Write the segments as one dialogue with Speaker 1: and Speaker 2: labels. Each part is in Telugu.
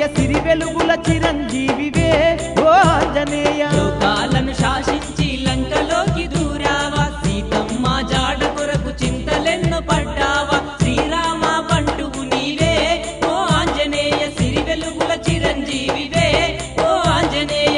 Speaker 1: ఆంజనేయ సిరి వెలుగుల చిరంజీవివే ఓ ఆంజనేయ
Speaker 2: లోకాలను శాసించి లంకలోకి దూరావా సీతమ్మ జాడ కొరకు చింతలెన్నో పడ్డావా శ్రీరామ బంటువు నీవే ఓ ఆంజనేయ సిరి వెలుగుల చిరంజీవివే ఓ ఆంజనేయ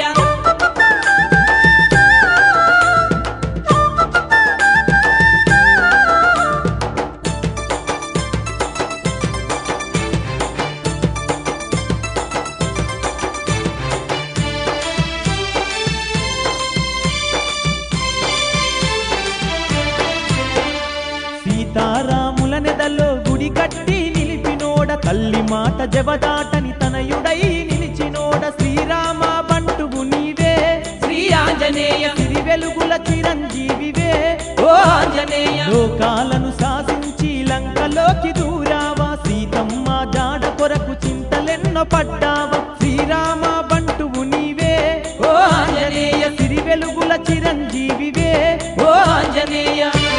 Speaker 1: సీతారాముల నెదల్లో గుడి కట్టి నిలిపినోడ తల్లి మాట జవదాటని తనయుడై నిలిచినోడ శ్రీరామ బంటువు నీవే
Speaker 2: శ్రీ ఆంజనేయ
Speaker 1: సిరి వెలుగుల చిరంజీవివే
Speaker 2: ఓ ఆంజనేయ
Speaker 1: లోకాలను శాసించి లంకలోకి దూరావా సీతమ్మ జాడ కొరకు చింతలెన్నో పడ్డావా శ్రీరామ బంటువు నీవే
Speaker 2: ఓ ఆంజనేయ
Speaker 1: సిరి వెలుగుల చిరంజీవివే
Speaker 2: ఓ ఆంజనేయ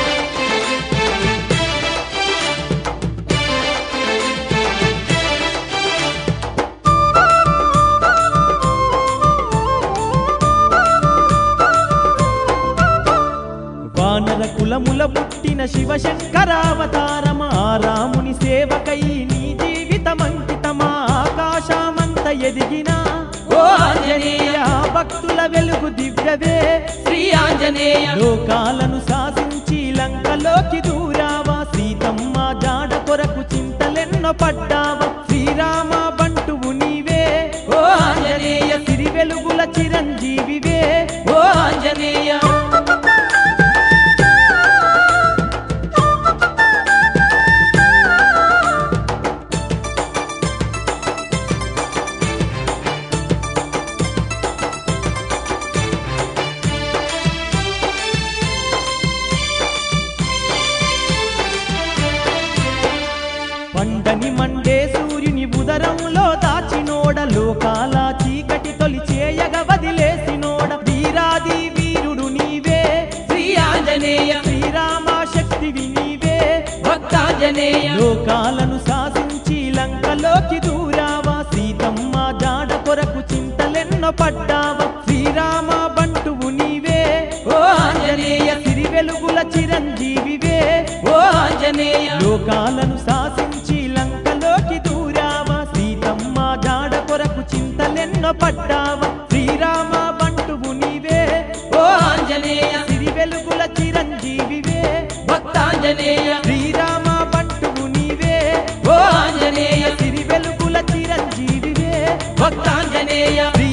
Speaker 1: వానర కులముల పుట్టిన శివశంకరావతారమా రాముని సేవకై నీ జీవితమంకితమా ఆకాశమంత ఎదిగిన
Speaker 2: ఓ ఆంజనేయ
Speaker 1: భక్తుల వెలుగు దివ్యవే
Speaker 2: శ్రీ ఆంజనేయ
Speaker 1: లోకాలను శాసించి లంకలోకి దూరావా సీతమ్మ జాడ కొరకు చింతలెన్నో పడ్డావా శ్రీరామ బంటువు నీవే
Speaker 2: ఓ ఆంజనేయ
Speaker 1: సిరి వెలుగుల చిరంజీవివే
Speaker 2: ఓ ఆంజనేయ
Speaker 1: పండని మండే సూర్యుని ఉదరంలో దాచినోడ లోకాల చీకటి తొలి చేయగ వదిలేసినోడ వీరాది వీరుడు నీవే
Speaker 2: శ్రీ ఆంజనేయ
Speaker 1: శ్రీరామ శక్తివి నీవే
Speaker 2: భక్తాంజనేయ
Speaker 1: లోకాలను శాసించి లంకలోకి దూరావా సీతమ్మ జాడ కొరకు చింతలెన్నో పడ్డావా శ్రీరామ బంటువు నీవే
Speaker 2: ఓ ఆంజనేయ
Speaker 1: సిరి వెలుగుల చిరంజీవివే
Speaker 2: ఓ ఆంజనేయ
Speaker 1: లోకాలను శాసించి లంకలోకి దూరావా సీతమ్మ జాడ కొరకు చింతలెన్నో పడ్డావా శ్రీరామ బంటువు నీవే
Speaker 2: ఓ ఆంజనేయ
Speaker 1: సిరి వెలుగుల చిరంజీవివే
Speaker 2: భక్తాంజనేయ
Speaker 1: శ్రీరామ బంటువు నీవే
Speaker 2: ఓ ఆంజనేయ
Speaker 1: సిరి వెలుగుల చిరంజీవివే
Speaker 2: భక్తాంజనేయ
Speaker 1: శ్రీ